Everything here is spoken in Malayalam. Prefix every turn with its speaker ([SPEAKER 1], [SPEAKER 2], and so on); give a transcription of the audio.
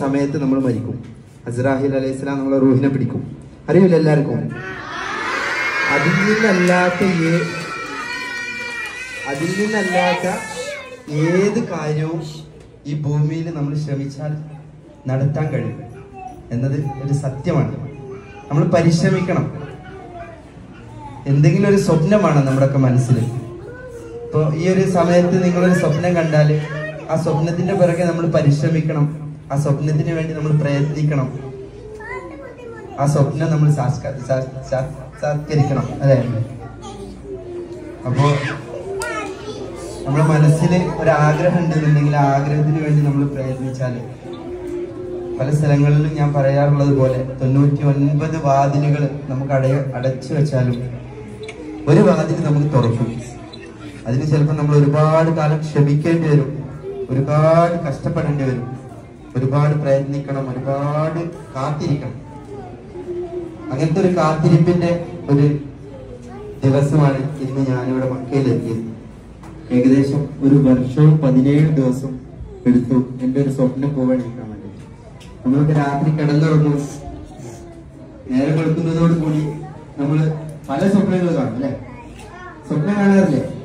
[SPEAKER 1] സമയത്ത് നമ്മൾ മരിക്കും അസ്രാഹിൽ അലൈഹി സ്വലാം നമ്മളെ റൂഹിനെ പിടിക്കും അറിയില്ല എല്ലാവർക്കും അതിൽ നിന്നല്ലാത്ത ഏ അതിൽ നിന്നല്ലാത്ത ഏത് കാര്യവും ഈ ഭൂമിയിൽ നമ്മൾ ശ്രമിച്ചാൽ നടത്താൻ കഴിയും എന്നത് ഒരു സത്യമാണ് നമ്മൾ പരിശ്രമിക്കണം എന്തെങ്കിലും ഒരു സ്വപ്നമാണ് നമ്മുടെയൊക്കെ മനസ്സിൽ ഇപ്പോൾ ഈ ഒരു സമയത്ത് നിങ്ങളൊരു സ്വപ്നം കണ്ടാൽ ആ സ്വപ്നത്തിന്റെ പിറകെ നമ്മൾ പരിശ്രമിക്കണം ആ സ്വപ്നത്തിന് വേണ്ടി നമ്മൾ പ്രയത്നിക്കണം ആ സ്വപ്നം നമ്മൾ സാസ്ക- സാ- സാ- സാത്കരിക്കണം അല്ലേ അപ്പോ നമ്മുടെ മനസ്സിൽ ഒരു ആഗ്രഹം ഉണ്ടെന്നുണ്ടെങ്കിൽ ആ ആഗ്രഹത്തിന് വേണ്ടി നമ്മൾ പ്രയത്നിച്ചാൽ പല സ്ഥലങ്ങളിലും ഞാൻ പറയാറുള്ളത് പോലെ തൊണ്ണൂറ്റി ഒൻപത് വാതിലുകൾ നമുക്ക് അടയ അടച്ചു വെച്ചാലും ഒരു വാതിൽ നമുക്ക് തുറക്കും അതിന് ചിലപ്പോൾ നമ്മൾ ഒരുപാട് കാലം ക്ഷമിക്കേണ്ടി വരും ഒരുപാട് കഷ്ടപ്പെടേണ്ടി വരും ഒരുപാട് പ്രയത്നിക്കണം ഒരുപാട് കാത്തിരിക്കണം അങ്ങനത്തെ ഒരു കാത്തിരിപ്പിന്റെ ഒരു ദിവസമാണ് ഇന്ന് ഞാനിവിടെ മക്കയിലെത്തിയത് ഏകദേശം ഒരു വർഷവും പതിനേഴ് ദിവസം എടുത്തു എന്റെ ഒരു സ്വപ്നം പോവാണ്ടിരിക്കാൻ വേണ്ടി നമ്മളൊക്കെ രാത്രി കിടന്നുറങ്ങും നേരം വെളുക്കുന്നതോട് കൂടി നമ്മൾ പല സ്വപ്നങ്ങൾ കാണും അല്ലെ സ്വപ്നം കാണാറില്ലേ